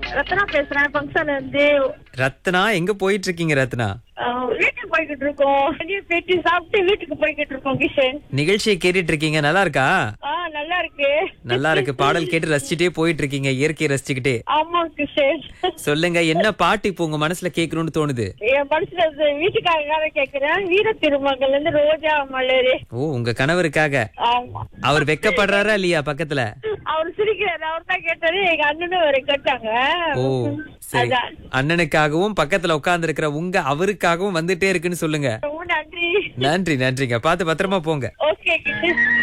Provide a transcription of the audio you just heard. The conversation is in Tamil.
ரத்னா பேசுறேன் ஃபங்க்ஷன்ல இருந்து ரத்னா எங்க போயிட்டு இருக்கீங்க ரத்னா அஹ், வீட்டுக்கு போய்கிட்டு இருக்கோம் வெளியே போயிட்டு சாப்பிட்டு வீட்டுக்கு போய்கிட்டு இருக்கோம் கிஷன் நிகழ்ச்சியை கேட்டுட்டு இருக்கீங்க நல்லா இருக்கா ஆ நல்லா இருக்கு நல்லா இருக்கு பாடல் கேட்டு ரசிச்சுட்டே போயிட்டு இருக்கீங்க இயற்கையை ரசிச்சுக்கிட்டே ஆமா கிஷன் சொல்லுங்க என்ன பாட்டு இப்போ உங்க மனசுல கேட்கணும்னு தோணுது என் மனசுல இருந்து வீட்டுக்காரங்க கேக்குறேன் வீர திருமகள்ல இருந்து ரோஜா மலரு ஓ உங்க கணவருக்காக ஆமா அவர் வெக்கப்படுறாரா இல்லையா பக்கத்துல அவர் சிரிக்கிறாரு அவர் தான் கேட்டாரு எங்க அண்ணனும் வரை கேட்டாங்க ஓ சரி அதான் அண்ணனுக்காகவும் பக்கத்துல உட்கார்ந்து இருக்கிற உங்க அவருக்காகவும் வந்துட்டே இருக்குன்னு சொல்லுங்க ரொம்ப நன்றி நன்றி நன்றிங்க பார்த்து பத்திரமா போங்க ஓகே கிஷன்